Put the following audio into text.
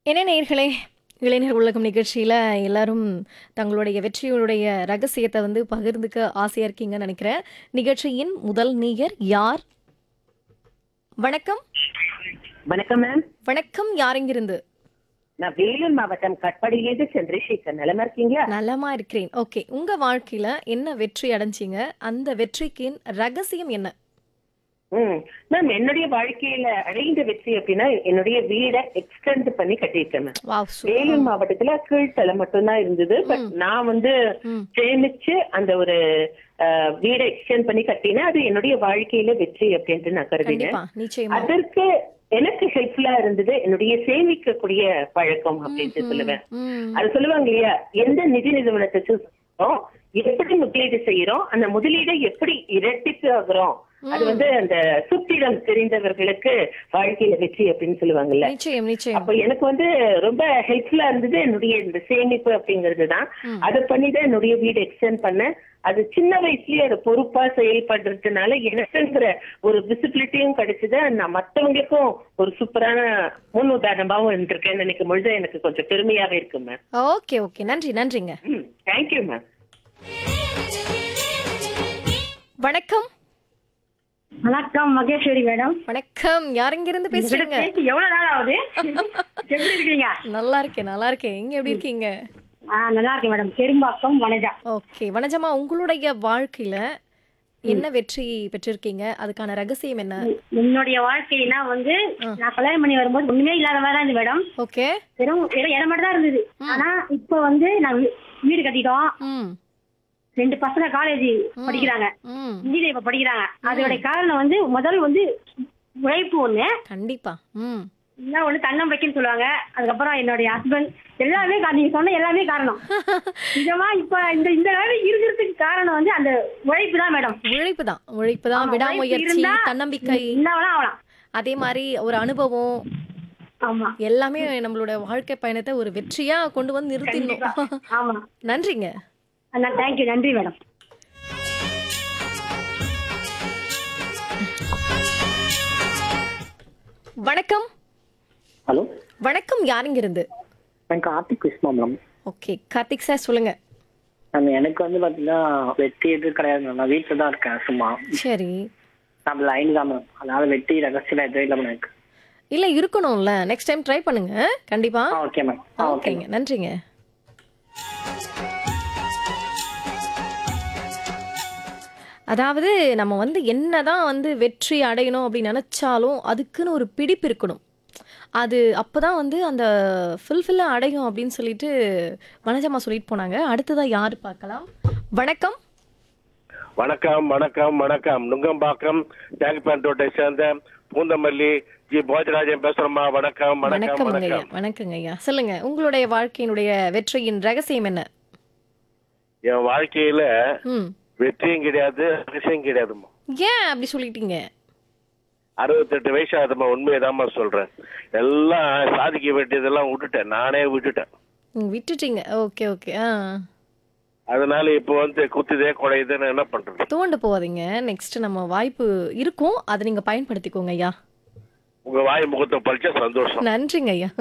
என்ன நேயர்களே இளைஞர் உலகம் நிகழ்ச்சியில் எல்லாரும் தங்களுடைய வெற்றியுடைய ரகசியத்தை வந்து பகிர்ந்துக்க ஆசையாக இருக்கீங்கன்னு நினைக்கிறேன் நிகழ்ச்சியின் முதல் நேயர் யார் வணக்கம் வணக்கம் மேம் வணக்கம் யாரெங்கிருந்து நான் வேலூர் மாவட்டம் கட்பாடியிலேருந்து சந்திரசேகர் நிலமா இருக்கீங்களா நலமா இருக்கிறேன் ஓகே உங்க வாழ்க்கையில என்ன வெற்றி அடைஞ்சீங்க அந்த வெற்றிக்கு ரகசியம் என்ன ம் மேம் என்னுடைய வாழ்க்கையில அடைந்த வெற்றி அப்படின்னா என்னுடைய வீடை எக்ஸ்டெண்ட் பண்ணி கட்டியிருக்கேன் மேம் வாவ் வேலூர் மாவட்டத்துல கீழ்த்தலை மட்டும்தான் இருந்தது பட் நான் வந்து ம். சேமிச்சு அந்த ஒரு அஹ், வீடை எக்ஸ்டெண்ட் பண்ணி கட்டினேன் அது என்னுடைய வாழ்க்கையில வெற்றி அப்படின்ட்டு நான் கருதினேன் கண்டிப்பா நிச்சயமா அதற்கு எனக்கு ஹெல்ப்ஃபுல்லா இருந்தது என்னுடைய சேமிக்கக்கூடிய பழக்கம் அப்படின்ட்டு சொல்லுவேன் ம் அது சொல்லுவாங்க இல்லையா எந்த நிதி நிறுவனத்தை choose பண்றோம், எப்படி முதலீடு செய்யறோம் அந்த முதலீடை எப்படி இரட்டிப்பு ஆகுறோம் அது வந்து அந்த சுத்திடம் தெரிந்தவர்களுக்கு வாழ்க்கையில வெற்றி அப்படின்னு சொல்லுவாங்கல்ல நிச்சயம் நிச்சயம் அப்ப எனக்கு வந்து ரொம்ப ஹெல்ப்ஃபுல்லா இருந்தது என்னுடைய இந்த சேமிப்பு அப்படிங்கிறது தான் அதை பண்ணி தான் என்னுடைய வீடு எக்ஸ்டெண்ட் பண்ணேன் அது சின்ன வயசுலயே அது பொறுப்பா செயல்படுறதுனால எனக்குங்கிற ஒரு விசிபிலிட்டியும் கிடைச்சது நான் மத்தவங்களுக்கும் ஒரு சூப்பரான முன் உதாரணமாவும் இருந்திருக்கேன்னு நினைக்கும் பொழுது எனக்கு கொஞ்சம் பெருமையாவே இருக்கு மேம் ஓகே ஓகே நன்றி நன்றிங்க ம் தேங்க்யூ மேம் வணக்கம் வணக்கம் மகேஸ்வரி மேடம் வணக்கம் யாரெங்கிருந்து பேசுறீங்க பேசி எவ்வளவு நாள் ஆகுது எப்படி இருக்கீங்க நல்லா இருக்கேன் நல்லா இருக்கேன் நீங்க எப்படி இருக்கீங்க ஆ நல்லா இருக்கேன் மேடம் பெரும்பாக்கம் வனஜா ஓகே வனஜமா உங்களுடைய வாழ்க்கையில என்ன வெற்றி பெற்றிருக்கீங்க அதுக்கான ரகசியம் என்ன என்னுடைய வாழ்க்கைனா வந்து நான் கல்யாணம் பண்ணி வரும்போது ஒண்ணுமே இல்லாத மாதிரி தான் இருந்தது மேடம் ஓகே வெறும் வெறும் இடம் மட்டும் தான் இருந்தது ஆனா இப்போ வந்து நான் வீ- வீடு கட்டிட்டோம் ம் ரெண்டு பசங்க காலேஜ் படிக்கிறாங்க ம் இன்ஜினியர் இப்ப படிக்கிறாங்க அதோட காரணம் வந்து முதல் வந்து உழைப்பு ஒண்ணு கண்டிப்பா ம் இன்னும் ஒண்ணு தன்னம்பிக்கைன்னு சொல்லுவாங்க அதுக்கப்புறம் என்னுடைய ஹஸ்பண்ட் எல்லாமே கா- நீங்க சொன்ன எல்லாமே காரணம் நிஜமா இப்ப இந்த இந்த வேலை இருக்கிறதுக்கு காரணம் வந்து அந்த உழைப்பு தான் மேடம் உழைப்பு தான் உழைப்பு தான் ஆமா, விடாமுயற்சி உழைப்பு இருந்தா தன்னம்பிக்கை என்ன வேணா ஆகலாம் அதே மாதிரி ஒரு அனுபவம் ஆமா எல்லாமே நம்மளோட வாழ்க்கை பயணத்தை ஒரு வெற்றியா கொண்டு வந்து நிறுத்திடணும் ஆமா நன்றிங்க தேங்க்யூ நன்றி மேடம் வணக்கம் ஹலோ வணக்கம் யாருங்க இருந்து நான் கார்த்திக் விஸ்மா மேம் ஓகே கார்த்திக் சார் சொல்லுங்க மேம் எனக்கு வந்து பார்த்தீங்கன்னா வெற்றி எதுவும் கிடையாது மேம் நான் வீட்டில் தான் இருக்கேன் சும்மா சரி நான் லைன் தான் மேம் அதனால வெற்றி ரகசியம் எதுவும் இல்லை மேம் எனக்கு இல்ல இருக்கணும்ல நெக்ஸ்ட் டைம் ட்ரை பண்ணுங்க கண்டிப்பா ஆ ஓகே மேம் ஆ ஓகே ஓகேங்க நன்றிங்க அதாவது நம்ம வந்து என்னதான் வந்து வெற்றி அடையணும் அப்படின்னு நினைச்சாலும் அதுக்குன்னு ஒரு பிடிப்பு இருக்கணும் அது அப்பதான் வந்து அந்த ஃபுல்ஃபில்ல அடையும் அப்படின்னு சொல்லிட்டு வனஜம்மா சொல்லிட்டு போனாங்க அடுத்ததா யாரு பார்க்கலாம் வணக்கம் வணக்கம் வணக்கம் வணக்கம் நுங்கம்பாக்கம் ஜாங்கிப்பேண்டோட்டை சேர்ந்த பூந்தமல்லி ஜி போஜராஜன் பேசுறோமா வணக்கம் வணக்கம் வணக்கம் ஐயா வணக்கம் வணக்கங்க ஐயா சொல்லுங்க உங்களுடைய வாழ்க்கையினுடைய வெற்றியின் ரகசியம் என்ன என் வாழ்க்கையில ம் வெற்றியும் கிடையாது ரகசியம் கிடையாதுமா ஏன் அப்படி சொல்லிட்டீங்க அறுபத்தெட்டு வயசு ஆகுதுமா உண்மையதாம்மா சொல்றேன் எல்லாம் சாதிக்க வேண்டியதெல்லாம் விட்டுட்டேன் நானே விட்டுட்டேன் ம், விட்டுட்டீங்க ஓகே ஓகே ஆ அதனால இப்போ வந்து குத்துதே குறையுதுன்னு என்ன பண்றது தோண்டு போகாதீங்க நெக்ஸ்ட் நம்ம வாய்ப்பு இருக்கும் அதை நீங்க பயன்படுத்திக்கோங்க ஐயா உங்க வாய் முகத்தை பழிச்சா சந்தோஷம் நன்றிங்க ஐயா